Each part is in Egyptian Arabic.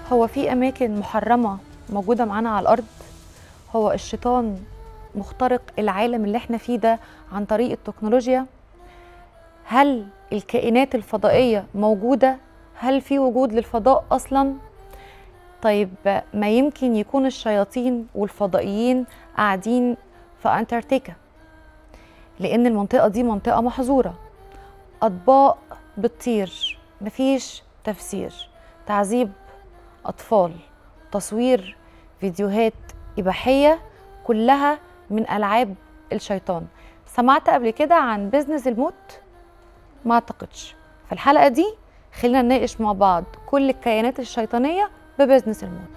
هو في أماكن محرمة موجودة معانا على الأرض هو الشيطان مخترق العالم اللي احنا فيه ده عن طريق التكنولوجيا هل الكائنات الفضائية موجودة هل في وجود للفضاء أصلا طيب ما يمكن يكون الشياطين والفضائيين قاعدين في أنتاركتيكا لأن المنطقة دي منطقة محظورة أطباق بتطير مفيش تفسير تعذيب أطفال تصوير فيديوهات إباحية كلها من ألعاب الشيطان سمعت قبل كده عن بزنس الموت؟ ما أعتقدش في الحلقة دي خلينا نناقش مع بعض كل الكيانات الشيطانية ببزنس الموت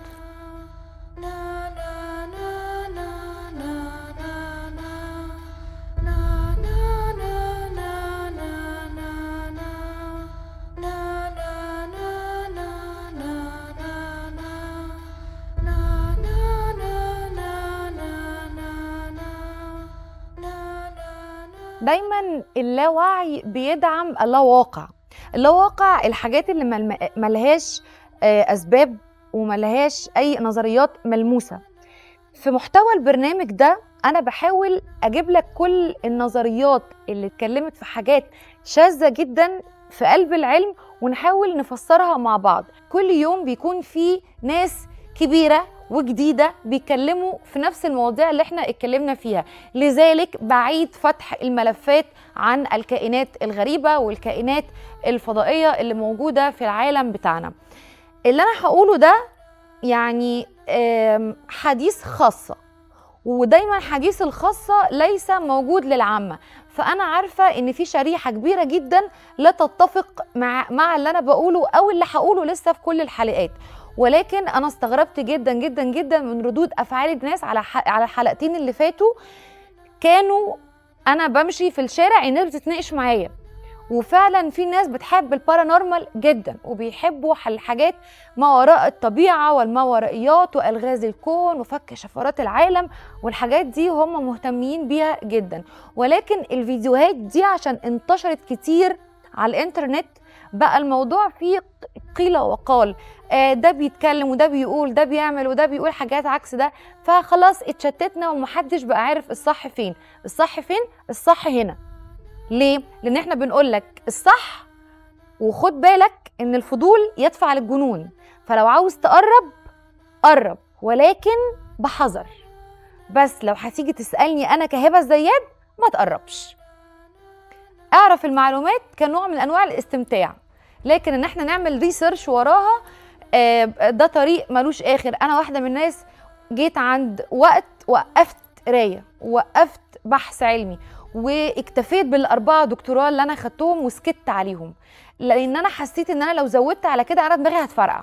دايما اللاوعي بيدعم اللاواقع اللاواقع الحاجات اللي مل- ملهاش آه، اسباب وملهاش اي نظريات ملموسه في محتوى البرنامج ده انا بحاول اجيب لك كل النظريات اللي اتكلمت في حاجات شاذه جدا في قلب العلم ونحاول نفسرها مع بعض كل يوم بيكون في ناس كبيره وجديده بيتكلموا في نفس المواضيع اللي احنا اتكلمنا فيها لذلك بعيد فتح الملفات عن الكائنات الغريبه والكائنات الفضائيه اللي موجوده في العالم بتاعنا اللي انا هقوله ده يعني آم، حديث خاصه ودايما حديث الخاصه ليس موجود للعامه فانا عارفه ان في شريحه كبيره جدا لا تتفق مع مع اللي انا بقوله او اللي هقوله لسه في كل الحلقات ولكن انا استغربت جدا جدا جدا من ردود افعال الناس على ح- على الحلقتين اللي فاتوا كانوا انا بمشي في الشارع الناس بتتناقش معايا وفعلا في ناس بتحب البارانورمال جدا وبيحبوا الحاجات ما وراء الطبيعه والماورائيات والغاز الكون وفك شفرات العالم والحاجات دي هم مهتمين بيها جدا ولكن الفيديوهات دي عشان انتشرت كتير على الانترنت بقى الموضوع فيه قيل وقال آه، ده بيتكلم وده بيقول ده بيعمل وده بيقول حاجات عكس ده فخلاص اتشتتنا ومحدش بقى عارف الصح فين الصح فين الصح هنا ليه لان احنا بنقول لك الصح وخد بالك ان الفضول يدفع للجنون فلو عاوز تقرب قرب ولكن بحذر بس لو هتيجي تسالني انا كهبه الزياد ما تقربش اعرف المعلومات كنوع من انواع الاستمتاع لكن ان احنا نعمل ريسيرش وراها آه، ده طريق ملوش اخر انا واحده من الناس جيت عند وقت وقفت قرايه وقفت بحث علمي واكتفيت بالاربعه دكتوراه اللي انا خدتهم وسكت عليهم لان انا حسيت ان انا لو زودت على كده انا دماغي هتفرقع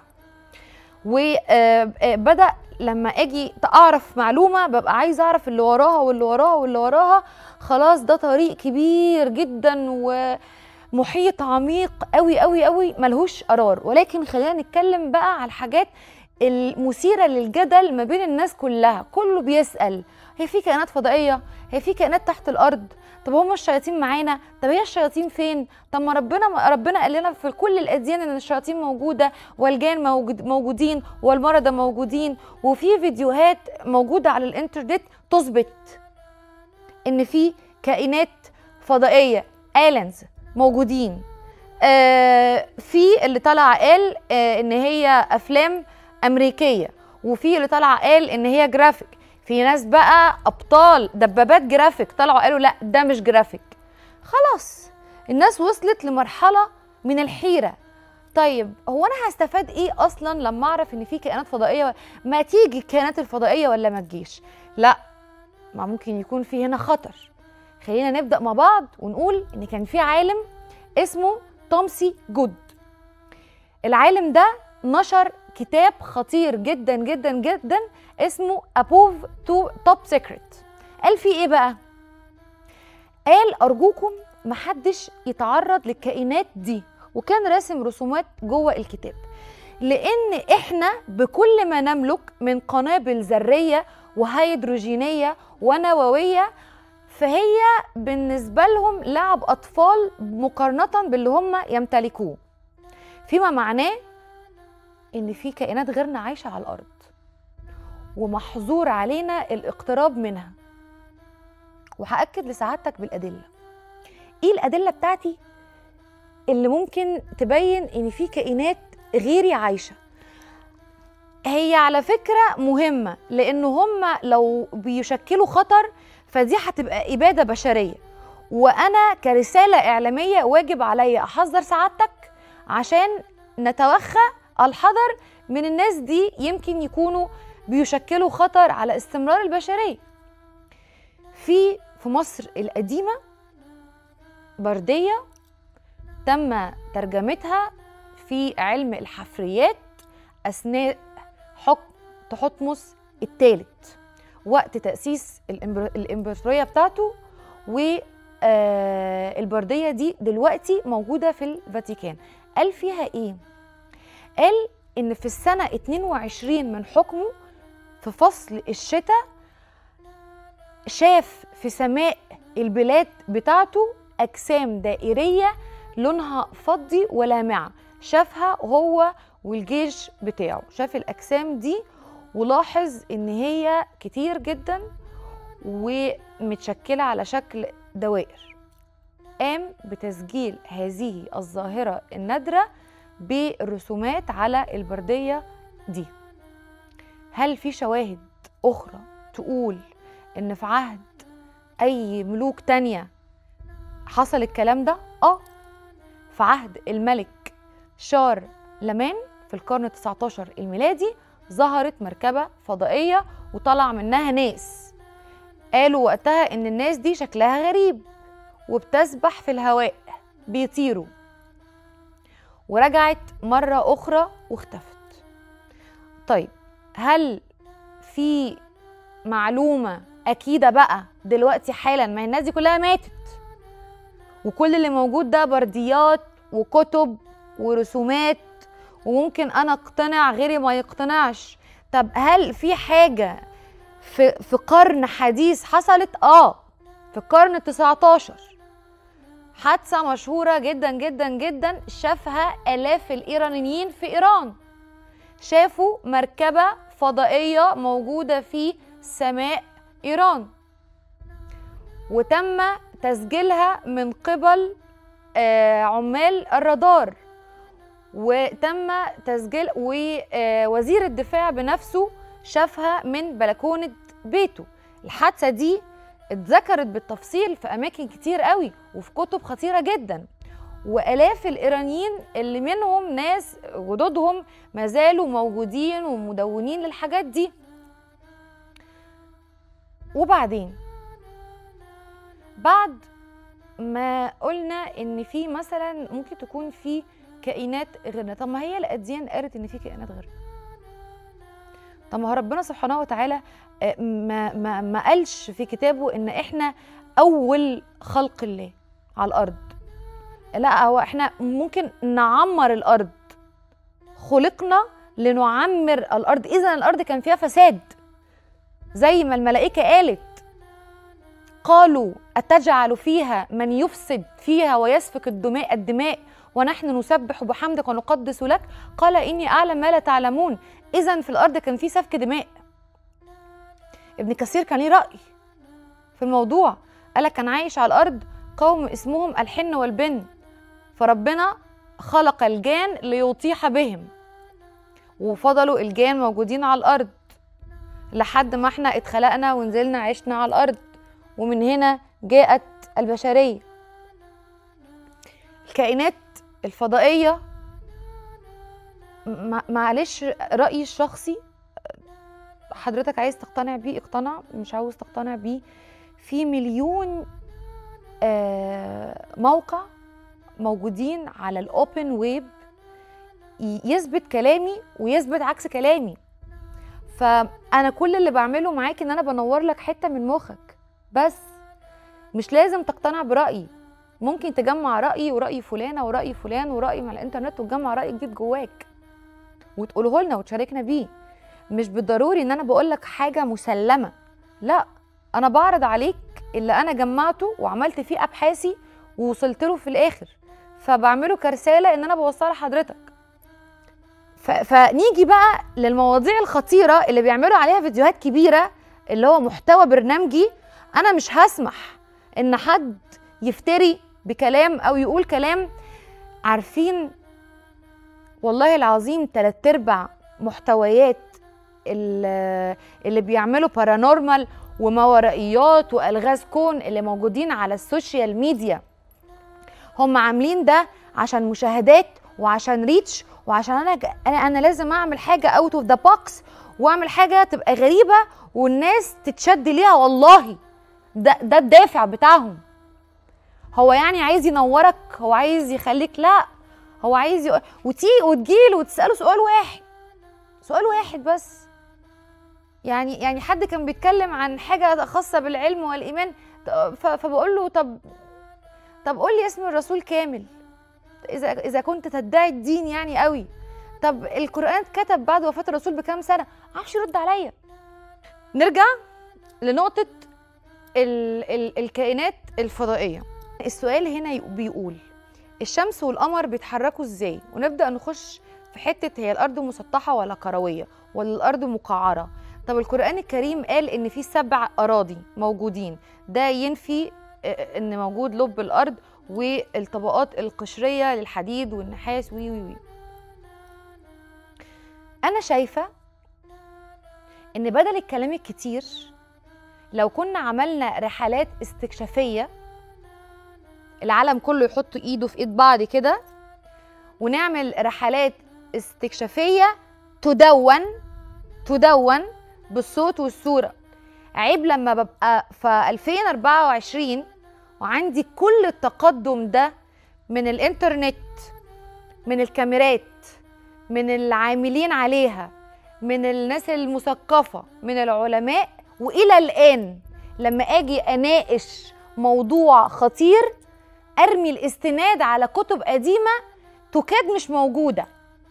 وبدا لما اجي اعرف معلومه ببقى عايزه اعرف اللي وراها واللي وراها واللي وراها خلاص ده طريق كبير جدا ومحيط عميق قوي قوي قوي ملهوش قرار ولكن خلينا نتكلم بقى على الحاجات المثيرة للجدل ما بين الناس كلها كله بيسأل هي في كائنات فضائية هي في كائنات تحت الأرض طب هم الشياطين معانا طب هي الشياطين فين طب ما ربنا ربنا قال لنا في كل الأديان إن الشياطين موجودة والجان موجود موجودين والمرضى موجودين وفي فيديوهات موجودة على الإنترنت تثبت إن في كائنات فضائية aliens موجودين آه في اللي طلع قال آه ان هي افلام امريكيه وفي اللي طلع قال ان هي جرافيك في ناس بقى ابطال دبابات جرافيك طلعوا قالوا لا ده مش جرافيك خلاص الناس وصلت لمرحله من الحيره طيب هو انا هستفاد ايه اصلا لما اعرف ان في كائنات فضائيه ما تيجي الكائنات الفضائيه ولا ما تجيش لا ما ممكن يكون في هنا خطر خلينا نبدا مع بعض ونقول ان كان في عالم اسمه تومسي جود العالم ده نشر كتاب خطير جدا جدا جدا اسمه أبوف تو توب سيكريت قال فيه ايه بقى قال ارجوكم محدش يتعرض للكائنات دي وكان راسم رسومات جوه الكتاب لان احنا بكل ما نملك من قنابل ذريه وهيدروجينيه ونوويه فهي بالنسبه لهم لعب اطفال مقارنه باللي هم يمتلكوه فيما معناه ان في كائنات غيرنا عايشه على الارض ومحظور علينا الاقتراب منها وهاكد لسعادتك بالادله ايه الادله بتاعتي اللي ممكن تبين ان في كائنات غيري عايشه هي على فكره مهمه لان هم لو بيشكلوا خطر فدي هتبقى اباده بشريه وانا كرساله اعلاميه واجب عليا احذر سعادتك عشان نتوخى الحذر من الناس دي يمكن يكونوا بيشكلوا خطر على استمرار البشريه في في مصر القديمه برديه تم ترجمتها في علم الحفريات اثناء حكم تحتمس الثالث وقت تاسيس الامبراطوريه بتاعته والبرديه دي دلوقتي موجوده في الفاتيكان قال فيها ايه قال ان في السنه 22 من حكمه في فصل الشتاء شاف في سماء البلاد بتاعته اجسام دائريه لونها فضي ولامعه شافها هو والجيش بتاعه شاف الاجسام دي ولاحظ ان هي كتير جدا ومتشكله على شكل دوائر قام بتسجيل هذه الظاهره النادره بالرسومات على البرديه دي هل في شواهد اخرى تقول ان في عهد اي ملوك تانية حصل الكلام ده اه في عهد الملك شار لمان في القرن 19 الميلادي ظهرت مركبة فضائية وطلع منها ناس قالوا وقتها ان الناس دي شكلها غريب وبتسبح في الهواء بيطيروا ورجعت مرة أخرى واختفت طيب هل في معلومة أكيدة بقى دلوقتي حالا ما الناس دي كلها ماتت وكل اللي موجود ده برديات وكتب ورسومات وممكن انا اقتنع غيري ما يقتنعش طب هل في حاجه في في قرن حديث حصلت اه في القرن ال19 حادثه مشهوره جدا جدا جدا شافها الاف الايرانيين في ايران شافوا مركبه فضائيه موجوده في سماء ايران وتم تسجيلها من قبل آه عمال الرادار وتم تسجيل ووزير الدفاع بنفسه شافها من بلكونة بيته الحادثة دي اتذكرت بالتفصيل في أماكن كتير قوي وفي كتب خطيرة جدا وآلاف الإيرانيين اللي منهم ناس جدودهم ما زالوا موجودين ومدونين للحاجات دي وبعدين بعد ما قلنا ان في مثلا ممكن تكون في كائنات غيرنا طب ما هي الاديان قالت ان في كائنات غيرنا طب ما هو ربنا سبحانه وتعالى ما ما ما قالش في كتابه ان احنا اول خلق الله على الارض لا هو احنا ممكن نعمر الارض خلقنا لنعمر الارض اذا الارض كان فيها فساد زي ما الملائكه قالت قالوا أتجعل فيها من يفسد فيها ويسفك الدماء الدماء ونحن نسبح بحمدك ونقدس لك قال إني أعلم ما لا تعلمون إذا في الأرض كان في سفك دماء ابن كثير كان ليه رأي في الموضوع قال كان عايش على الأرض قوم اسمهم الحن والبن فربنا خلق الجان ليطيح بهم وفضلوا الجان موجودين على الأرض لحد ما احنا اتخلقنا ونزلنا عشنا على الأرض ومن هنا جاءت البشرية الكائنات الفضائية معلش رأيي الشخصي حضرتك عايز تقتنع بيه اقتنع مش عاوز تقتنع بيه في مليون موقع موجودين على الاوبن ويب يثبت كلامي ويثبت عكس كلامي فانا كل اللي بعمله معاك ان انا بنور لك حته من مخك بس مش لازم تقتنع برأيي ممكن تجمع رأيي ورأي فلانة ورأي فلان ورأي من الإنترنت وتجمع رأي جديد جواك وتقوله لنا وتشاركنا بيه مش بالضروري إن أنا بقول لك حاجة مسلمة لا أنا بعرض عليك اللي أنا جمعته وعملت فيه أبحاثي ووصلت له في الآخر فبعمله كرسالة إن أنا بوصلها لحضرتك ف- فنيجي بقى للمواضيع الخطيره اللي بيعملوا عليها فيديوهات كبيره اللي هو محتوى برنامجي انا مش هسمح ان حد يفتري بكلام او يقول كلام عارفين والله العظيم تلات ارباع محتويات ال- اللي بيعملوا بارانورمال وماورائيات والغاز كون اللي موجودين على السوشيال ميديا هم عاملين ده عشان مشاهدات وعشان ريتش وعشان انا ج- انا انا لازم اعمل حاجه اوت اوف ذا بوكس واعمل حاجه تبقى غريبه والناس تتشد ليها والله ده ده الدافع بتاعهم هو يعني عايز ينورك هو عايز يخليك لا هو عايز ي... وتي وتجيله وتساله سؤال واحد سؤال واحد بس يعني يعني حد كان بيتكلم عن حاجه خاصه بالعلم والايمان ف- فبقول له طب طب قول لي اسم الرسول كامل اذا اذا كنت تدعي الدين يعني قوي طب القران اتكتب بعد وفاه الرسول بكام سنه معرفش يرد عليا نرجع لنقطه ال ال الكائنات الفضائيه السؤال هنا ي- بيقول الشمس والقمر بيتحركوا ازاي ونبدا نخش في حته هي الارض مسطحه ولا كرويه ولا الارض مقعره طب القران الكريم قال ان في سبع اراضي موجودين ده ينفي آه، ان موجود لب الارض والطبقات القشريه للحديد والنحاس وي وي وي انا شايفه ان بدل الكلام الكتير لو كنا عملنا رحلات استكشافيه العالم كله يحط ايده في ايد بعض كده ونعمل رحلات استكشافيه تدون تدون بالصوت والصوره عيب لما ببقى في 2024 وعندي كل التقدم ده من الانترنت من الكاميرات من العاملين عليها من الناس المثقفة من العلماء وإلى الآن لما أجي أناقش موضوع خطير أرمي الاستناد على كتب قديمة تكاد مش موجودة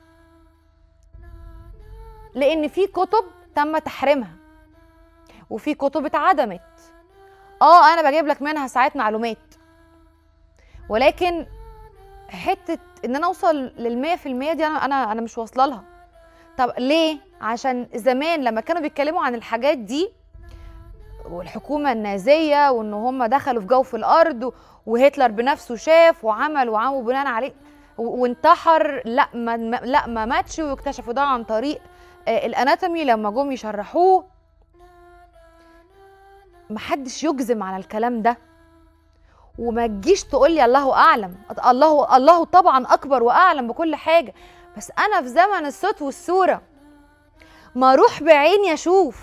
لأن في كتب تم تحريمها وفي كتب اتعدمت اه انا بجيب لك منها ساعات معلومات ولكن حته ان انا اوصل للمية في المية دي انا انا انا مش واصله لها طب ليه عشان زمان لما كانوا بيتكلموا عن الحاجات دي والحكومه النازيه وان هم دخلوا في جوف الارض وهتلر بنفسه شاف وعمل وعمل بناء عليه و- وانتحر لا ما ما- لا ما ماتش واكتشفوا ده عن طريق آه، الاناتومي لما جم يشرحوه محدش يجزم على الكلام ده وما تجيش تقول لي الله اعلم الله الله طبعا اكبر واعلم بكل حاجه بس انا في زمن الصوت والصوره ما اروح بعيني اشوف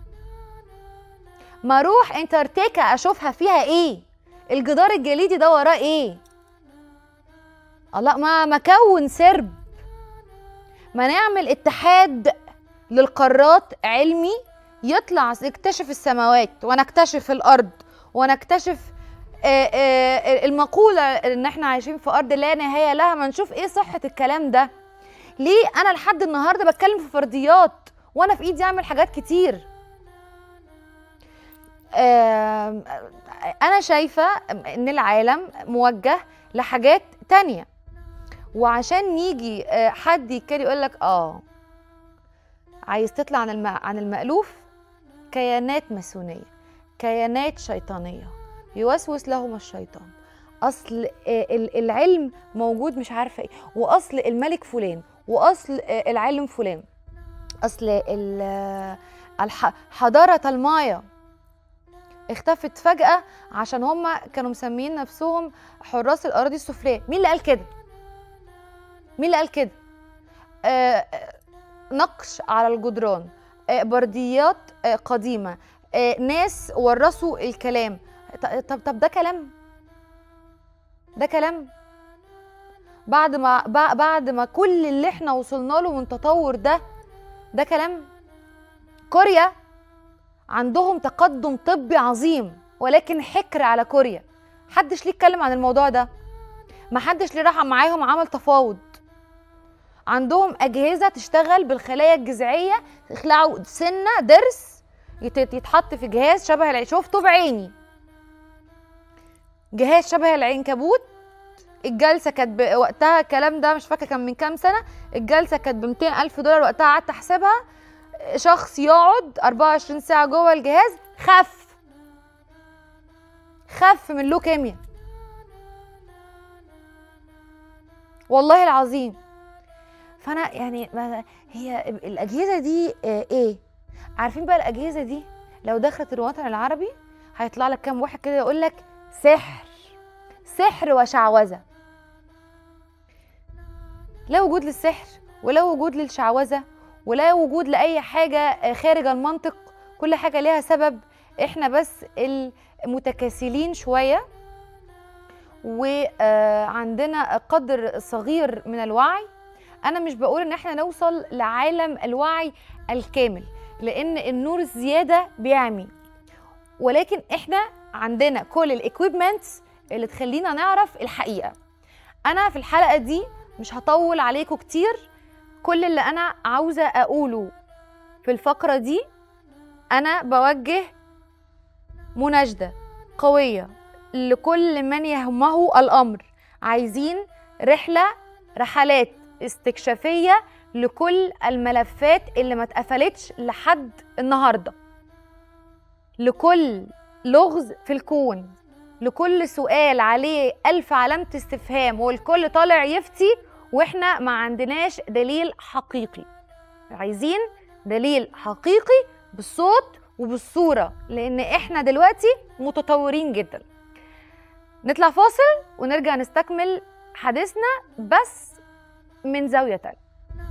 ما اروح انترتيكا اشوفها فيها ايه الجدار الجليدي ده وراه ايه الله ما مكون سرب ما نعمل اتحاد للقارات علمي يطلع يكتشف السماوات ونكتشف الارض ونكتشف آه، آه، المقوله ان احنا عايشين في ارض لا نهايه لها ما نشوف ايه صحه الكلام ده ليه انا لحد النهارده بتكلم في فرضيات وانا في ايدي اعمل حاجات كتير آم، انا شايفه ان العالم موجه لحاجات تانية وعشان يجي آه، حد يتكلم يقول لك اه عايز تطلع عن الم... عن المألوف كيانات ماسونية كيانات شيطانية يوسوس لهم الشيطان أصل آه، ال- العلم موجود مش عارفة إيه وأصل الملك فلان وأصل آه، العالم فلان أصل ال- آه، الح... حضارة المايا اختفت فجأة عشان هم كانوا مسميين نفسهم حراس الأراضي السفلية مين اللي قال كده؟ مين اللي قال كده؟ آه آه، نقش على الجدران آه، برديات آه، قديمة آه، ناس ورثوا الكلام ط- طب طب ده كلام ده كلام بعد ما بع- بعد ما كل اللي احنا وصلنا له من تطور ده ده كلام كوريا عندهم تقدم طبي عظيم ولكن حكر على كوريا محدش ليه اتكلم عن الموضوع ده محدش ليه راح معاهم عمل تفاوض عندهم اجهزه تشتغل بالخلايا الجذعيه يخلعوا سنه ضرس يت- يتحط في جهاز شبه العين شفته بعيني جهاز شبه العنكبوت الجلسه كانت ب- وقتها الكلام ده مش فاكره كان من كام سنه الجلسه كانت ب 200 الف دولار وقتها قعدت احسبها شخص يقعد 24 ساعه جوه الجهاز خف خف من لوكيميا والله العظيم فانا يعني ما هي الاجهزه دي آه، ايه عارفين بقى الاجهزه دي لو دخلت الوطن العربي هيطلع لك كام واحد كده يقول لك سحر سحر وشعوذه لا وجود للسحر ولا وجود للشعوذه ولا وجود لاي حاجه آه، خارج المنطق كل حاجه ليها سبب احنا بس المتكاسلين شويه وعندنا قدر صغير من الوعي انا مش بقول ان احنا نوصل لعالم الوعي الكامل لان النور الزياده بيعمي ولكن احنا عندنا كل الاكويبمنتس اللي تخلينا نعرف الحقيقه انا في الحلقه دي مش هطول عليكم كتير كل اللي انا عاوزه اقوله في الفقره دي انا بوجه مناشده قويه لكل من يهمه الامر عايزين رحله رحلات استكشافيه لكل الملفات اللي ما اتقفلتش لحد النهارده لكل لغز في الكون لكل سؤال عليه ألف علامة استفهام والكل طالع يفتي وإحنا ما عندناش دليل حقيقي عايزين دليل حقيقي بالصوت وبالصورة لأن إحنا دلوقتي متطورين جدا نطلع فاصل ونرجع نستكمل حديثنا بس من زاوية تانية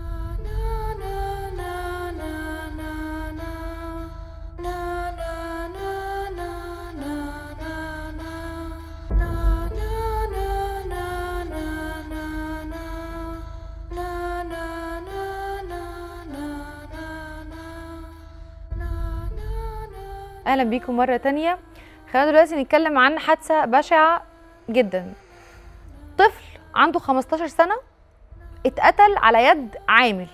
اهلا بيكم مره تانية خلينا دلوقتي نتكلم عن حادثه بشعه جدا طفل عنده 15 سنه اتقتل على يد عامل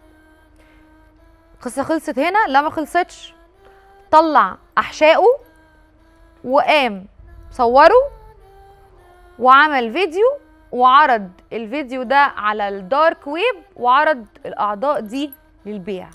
القصه خلصت هنا لا ما خلصتش طلع احشائه وقام صوره وعمل فيديو وعرض الفيديو ده على الدارك ويب وعرض الاعضاء دي للبيع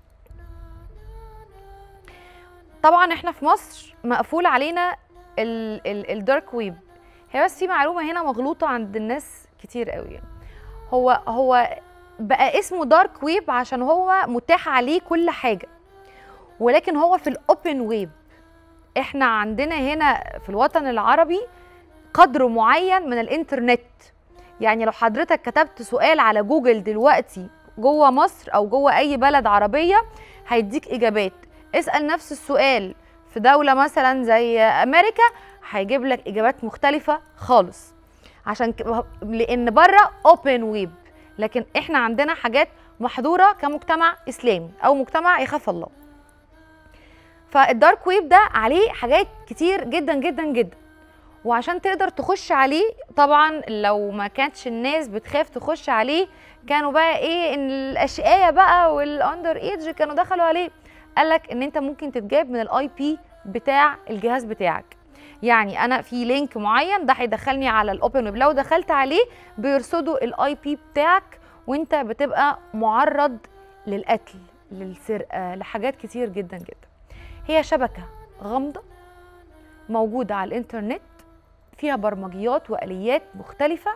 طبعا احنا في مصر مقفول علينا ال- ال- الدارك ويب هي بس في معلومه هنا مغلوطه عند الناس كتير قوي يعني. هو هو بقى اسمه دارك ويب عشان هو متاح عليه كل حاجه ولكن هو في الاوبن ويب احنا عندنا هنا في الوطن العربي قدر معين من الانترنت يعني لو حضرتك كتبت سؤال على جوجل دلوقتي جوه مصر او جوه اي بلد عربيه هيديك اجابات اسال نفس السؤال في دوله مثلا زي امريكا هيجيب لك اجابات مختلفه خالص عشان ك... لان بره اوبن ويب لكن احنا عندنا حاجات محظوره كمجتمع اسلامي او مجتمع يخاف الله فالدارك ويب ده عليه حاجات كتير جدا جدا جدا وعشان تقدر تخش عليه طبعا لو ما كانتش الناس بتخاف تخش عليه كانوا بقى ايه ان الاشقياء بقى والاندر ايدج كانوا دخلوا عليه قالك ان انت ممكن تتجاب من الاي بي بتاع الجهاز بتاعك يعني انا في لينك معين ده هيدخلني على الاوبن ويب لو دخلت عليه بيرصدوا الاي بي بتاعك وانت بتبقى معرض للقتل للسرقه لحاجات كتير جدا جدا هي شبكه غامضه موجوده على الانترنت فيها برمجيات واليات مختلفه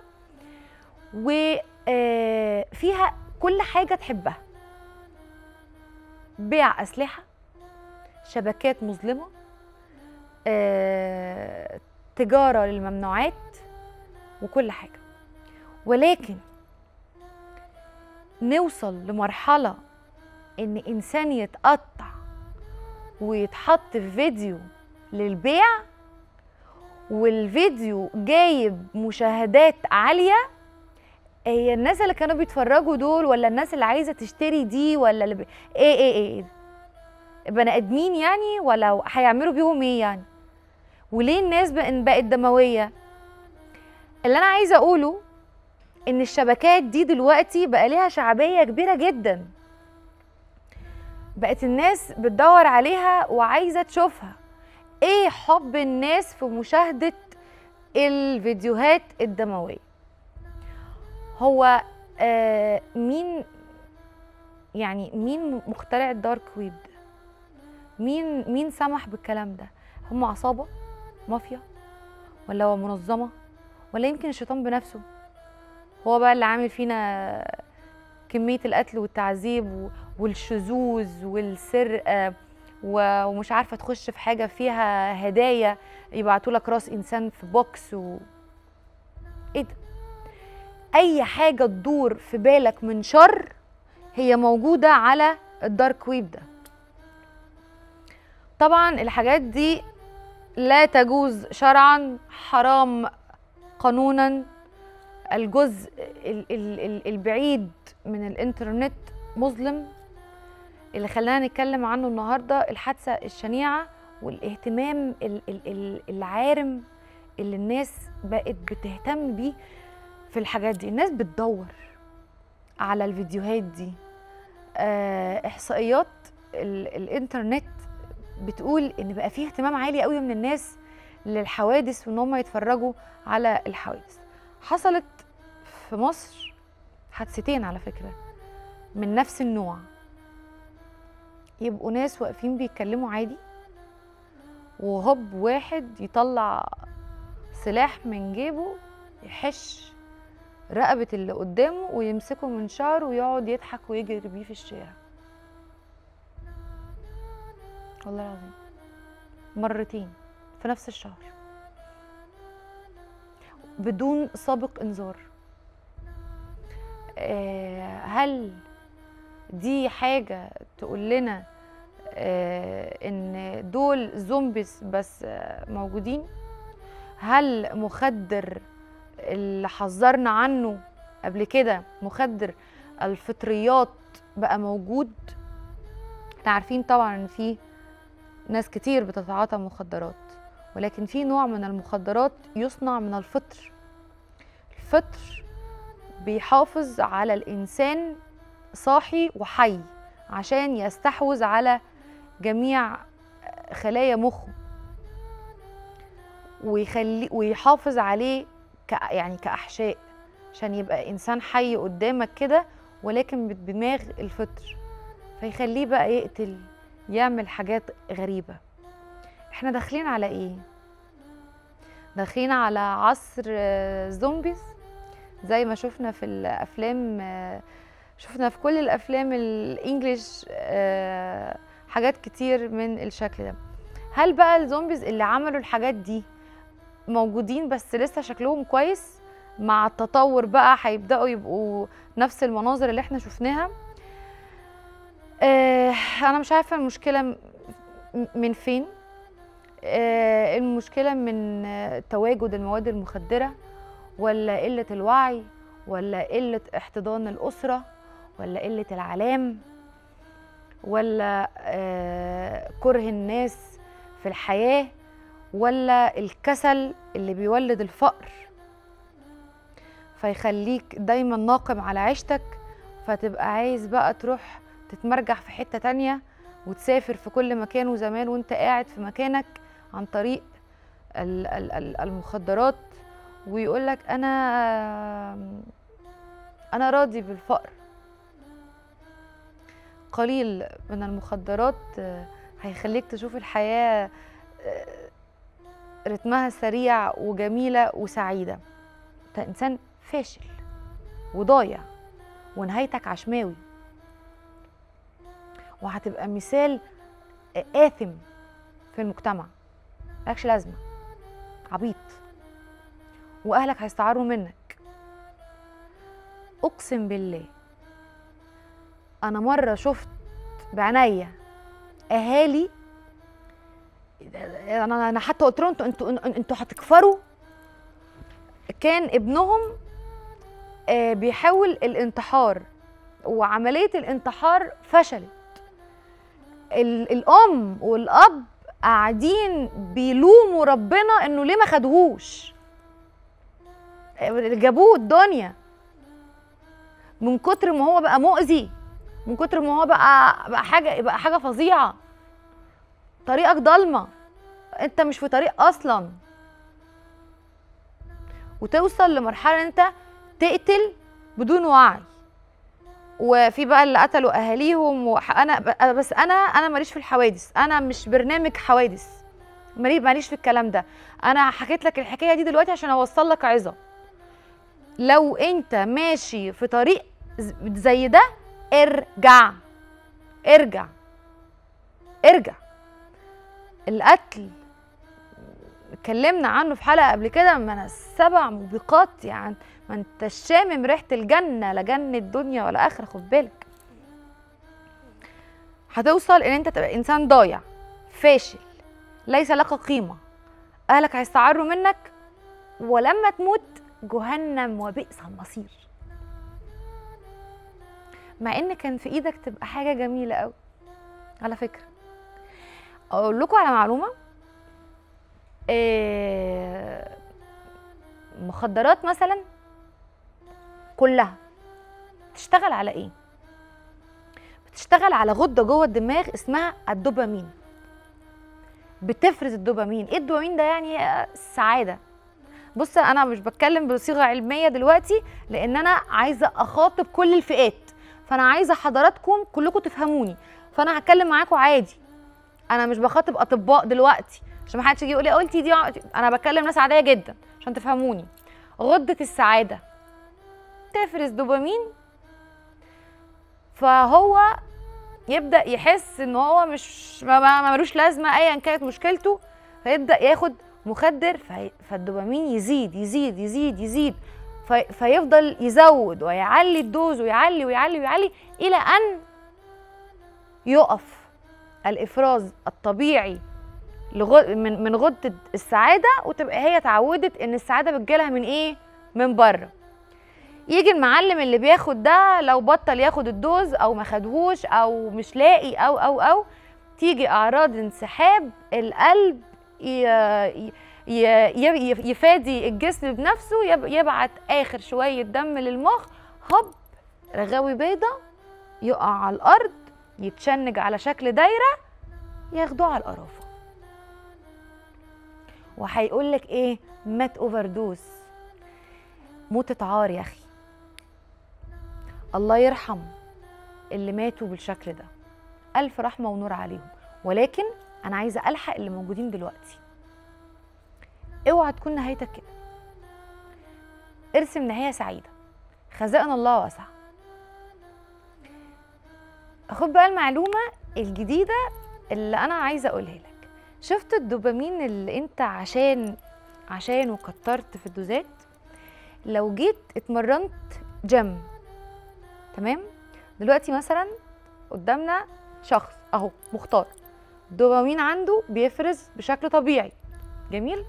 وفيها كل حاجه تحبها بيع اسلحه شبكات مظلمه آه، تجاره للممنوعات وكل حاجه ولكن نوصل لمرحله ان انسان يتقطع ويتحط في فيديو للبيع والفيديو جايب مشاهدات عاليه هي الناس اللي كانوا بيتفرجوا دول ولا الناس اللي عايزه تشتري دي ولا اللي ب... ايه ايه ايه بني ادمين يعني ولا هيعملوا بيهم ايه يعني وليه الناس بق- بقت دمويه اللي انا عايزه اقوله ان الشبكات دي دلوقتي بقى ليها شعبيه كبيره جدا بقت الناس بتدور عليها وعايزه تشوفها ايه حب الناس في مشاهده الفيديوهات الدمويه هو آه مين يعني مين مخترع الدارك ويب ده مين مين سمح بالكلام ده هم عصابه مافيا ولا هو منظمه ولا يمكن الشيطان بنفسه هو بقى اللي عامل فينا كميه القتل والتعذيب و- والشذوذ والسرقه و- ومش عارفه تخش في حاجه فيها هدايا يبعتوا لك راس انسان في بوكس و ايه ده اي حاجه تدور في بالك من شر هي موجوده على الدارك ويب ده طبعا الحاجات دي لا تجوز شرعا حرام قانونا الجزء ال- ال- ال- البعيد من الانترنت مظلم اللي خلانا نتكلم عنه النهارده الحادثه الشنيعه والاهتمام ال- ال- ال- العارم اللي الناس بقت بتهتم بيه في الحاجات دي الناس بتدور على الفيديوهات دي آه، احصائيات ال- الانترنت بتقول ان بقى فيه اهتمام عالي قوي من الناس للحوادث وان هم يتفرجوا على الحوادث حصلت في مصر حادثتين على فكره من نفس النوع يبقوا ناس واقفين بيتكلموا عادي وهوب واحد يطلع سلاح من جيبه يحش رقبة اللي قدامه ويمسكه من شعره ويقعد يضحك ويجري بيه في الشارع والله العظيم مرتين في نفس الشهر بدون سابق انذار آه، هل دي حاجة تقول لنا آه، ان دول زومبيز بس آه، موجودين هل مخدر اللي حذرنا عنه قبل كده مخدر الفطريات بقى موجود احنا عارفين طبعا ان في ناس كتير بتتعاطى مخدرات ولكن في نوع من المخدرات يصنع من الفطر الفطر بيحافظ على الانسان صاحي وحي عشان يستحوذ على جميع خلايا مخه ويخلي ويحافظ عليه ك يعني كأحشاء عشان يبقى إنسان حي قدامك كده ولكن بدماغ الفطر فيخليه بقى يقتل يعمل حاجات غريبة احنا داخلين على ايه؟ داخلين على عصر آه، زومبيز زي ما شفنا في الأفلام آه، شفنا في كل الأفلام الإنجليش آه، حاجات كتير من الشكل ده هل بقى الزومبيز اللي عملوا الحاجات دي موجودين بس لسه شكلهم كويس مع التطور بقى هيبداوا يبقوا نفس المناظر اللي احنا شفناها آه انا مش عارفه المشكله م- من فين آه المشكله من آه، تواجد المواد المخدره ولا قله الوعي ولا قله احتضان الاسره ولا قله العلام ولا آه كره الناس في الحياه ولا الكسل اللي بيولد الفقر فيخليك دايما ناقم على عيشتك فتبقى عايز بقى تروح تتمرجح في حتة تانية وتسافر في كل مكان وزمان وانت قاعد في مكانك عن طريق ال- ال- ال- المخدرات ويقولك انا انا راضي بالفقر قليل من المخدرات آه، هيخليك تشوف الحياة آه، رتمها سريع وجميلة وسعيدة انت انسان فاشل وضايع ونهايتك عشماوي وهتبقى مثال آثم في المجتمع ملكش لازمة عبيط وأهلك هيستعاروا منك أقسم بالله أنا مرة شفت بعينيا أهالي انا انا حتى قلت لهم انتوا انتوا انتوا هتكفروا كان ابنهم آه، بيحاول الانتحار وعمليه الانتحار فشلت ال- الام والاب قاعدين بيلوموا ربنا انه ليه ما خدهوش آه، جابوه الدنيا من كتر ما هو بقى مؤذي من كتر ما هو بقى بقى حاجه بقى حاجه فظيعه طريقك ضلمه انت مش في طريق اصلا وتوصل لمرحله ان انت تقتل بدون وعي وفي بقى اللي قتلوا اهاليهم وانا بس انا انا ماليش في الحوادث انا مش برنامج حوادث مالي- ماليش في الكلام ده انا حكيت لك الحكايه دي دلوقتي عشان اوصل لك عظه لو انت ماشي في طريق ز- زي ده ارجع ارجع ارجع القتل اتكلمنا عنه في حلقه قبل كده من السبع موبقات يعني ما انت شامم ريحه الجنه لا جنه دنيا ولا اخره خد بالك هتوصل ان انت تبقى انسان ضايع فاشل ليس لك قيمه اهلك هيستعروا منك ولما تموت جهنم وبئس المصير مع ان كان في ايدك تبقى حاجه جميله قوي على فكره اقول لكم على معلومه إيه مخدرات مثلا كلها بتشتغل على ايه بتشتغل على غده جوه الدماغ اسمها الدوبامين بتفرز الدوبامين ايه الدوبامين ده يعني آه، السعاده بص انا مش بتكلم بصيغه علميه دلوقتي لان انا عايزه اخاطب كل الفئات فانا عايزه حضراتكم كلكم تفهموني فانا هتكلم معاكم عادي انا مش بخاطب اطباء دلوقتي عشان ما حدش يجي يقول لي قلتي دي انا بكلم ناس عاديه جدا عشان تفهموني غده السعاده تفرز دوبامين فهو يبدا يحس ان هو مش ما ما- ما ملوش لازمه ايا كانت مشكلته فيبدا ياخد مخدر في فالدوبامين يزيد يزيد يزيد يزيد في فيفضل يزود ويعلي الدوز ويعلي ويعلي ويعلي الى ان يقف الافراز الطبيعي لغ... من من غده السعاده وتبقى هي اتعودت ان السعاده بتجيلها من ايه من بره يجي المعلم اللي بياخد ده لو بطل ياخد الدوز او ما خدهوش او مش لاقي او او او تيجي اعراض انسحاب القلب ي... ي... ي... ي- يفادي الجسم بنفسه يب... يبعت اخر شويه دم للمخ هوب رغاوي بيضه يقع على الارض يتشنج على شكل دايره ياخدوه على القرافه وهيقول لك ايه مات اوفر دوز موتة عار يا اخي الله يرحم اللي ماتوا بالشكل ده الف رحمه ونور عليهم ولكن انا عايزه الحق اللي موجودين دلوقتي اوعى تكون نهايتك كده ارسم نهايه سعيده خزائن الله واسعه خد بقى المعلومه الجديده اللي انا عايزه اقولها لك شفت الدوبامين اللي انت عشان عشان وكترت في الدوزات لو جيت اتمرنت جيم تمام دلوقتي مثلا قدامنا شخص اهو مختار الدوبامين عنده بيفرز بشكل طبيعي جميل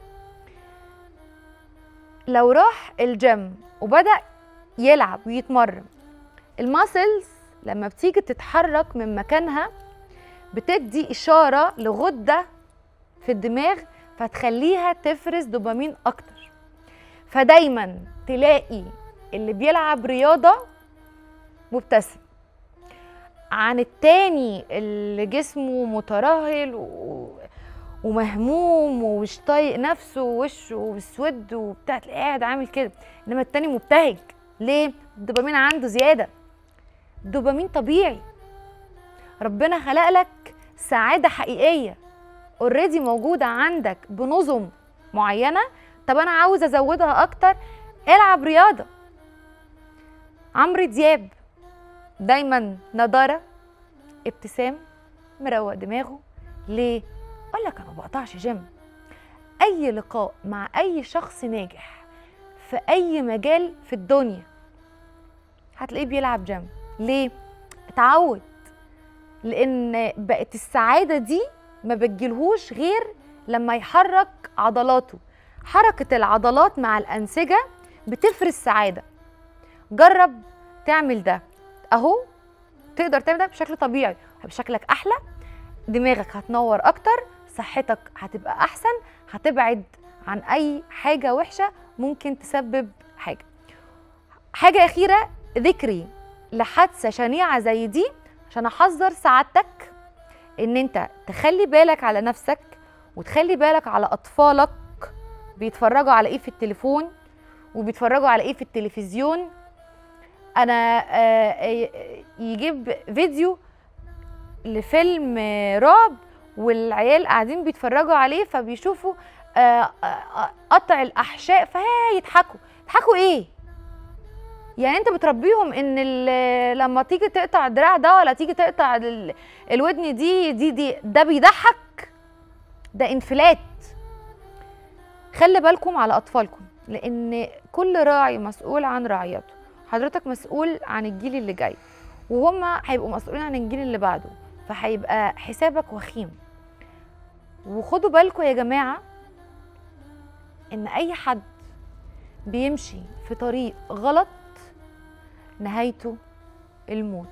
لو راح الجيم وبدأ يلعب ويتمرن الماسلز لما بتيجي تتحرك من مكانها بتدي إشارة لغدة في الدماغ فتخليها تفرز دوبامين أكتر فدايما تلاقي اللي بيلعب رياضة مبتسم عن التاني اللي جسمه مترهل و... ومهموم ومش طايق نفسه ووشه مسود وبتاع تلاقيه قاعد عامل كده انما التاني مبتهج ليه الدوبامين عنده زياده الدوبامين طبيعي ربنا خلق لك سعاده حقيقيه اوريدي موجوده عندك بنظم معينه طب انا عاوز ازودها اكتر العب رياضه عمرو دياب دايما نضاره ابتسام مروق دماغه ليه اقول لك انا ما بقطعش جيم اي لقاء مع اي شخص ناجح في اي مجال في الدنيا هتلاقيه بيلعب جيم ليه اتعود لان بقت السعاده دي ما بتجيلهوش غير لما يحرك عضلاته حركه العضلات مع الانسجه بتفرز سعاده جرب تعمل ده اهو تقدر تعمل ده بشكل طبيعي هيبقى شكلك احلى دماغك هتنور اكتر صحتك هتبقى احسن هتبعد عن اي حاجه وحشه ممكن تسبب حاجه حاجه اخيره ذكري لحادثه شنيعه زي دي عشان احذر سعادتك ان انت تخلي بالك على نفسك وتخلي بالك على اطفالك بيتفرجوا على ايه في التليفون وبيتفرجوا على ايه في التلفزيون انا آه، ي- يجيب فيديو لفيلم آه، رعب والعيال قاعدين بيتفرجوا عليه فبيشوفوا آه، آه، قطع الاحشاء فيضحكوا يضحكوا ايه يعني انت بتربيهم ان ال- لما تيجي تقطع الدراع ده ولا تيجي تقطع ال- الودن دي دي دي ده بيضحك ده انفلات خلي بالكم على اطفالكم لان كل راعي مسؤول عن رعيته حضرتك مسؤول عن الجيل اللي جاي وهما هيبقوا مسؤولين عن الجيل اللي بعده فهيبقى حسابك وخيم وخدوا بالكم يا جماعه ان اي حد بيمشي في طريق غلط نهايته الموت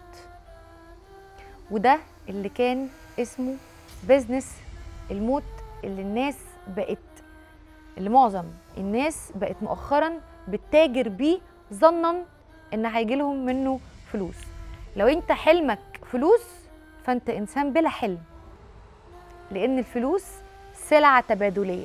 وده اللي كان اسمه بيزنس الموت اللي الناس بقت اللي معظم الناس بقت مؤخرا بتتاجر بيه ظنا ان هيجي لهم منه فلوس لو انت حلمك فلوس فانت انسان بلا حلم لان الفلوس سلعه تبادليه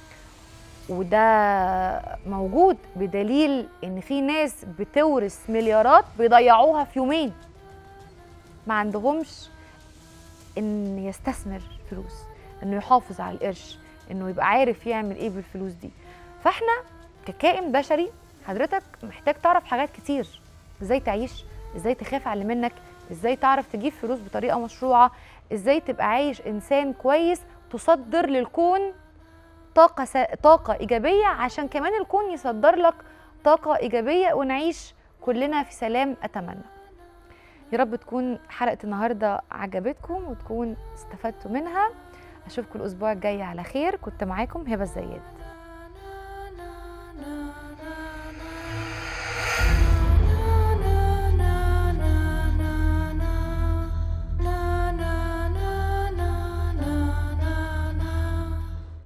وده موجود بدليل ان في ناس بتورث مليارات بيضيعوها في يومين ما عندهمش ان يستثمر فلوس انه يحافظ على القرش انه يبقى عارف يعمل ايه بالفلوس دي فاحنا ككائن بشري حضرتك محتاج تعرف حاجات كتير ازاي تعيش ازاي تخاف على اللي منك ازاي تعرف تجيب فلوس بطريقه مشروعه ازاي تبقى عايش انسان كويس تصدر للكون طاقه س... طاقه ايجابيه عشان كمان الكون يصدر لك طاقه ايجابيه ونعيش كلنا في سلام اتمنى يا رب تكون حلقه النهارده عجبتكم وتكون استفدتوا منها اشوفكم الاسبوع الجاي على خير كنت معاكم هبه الزياد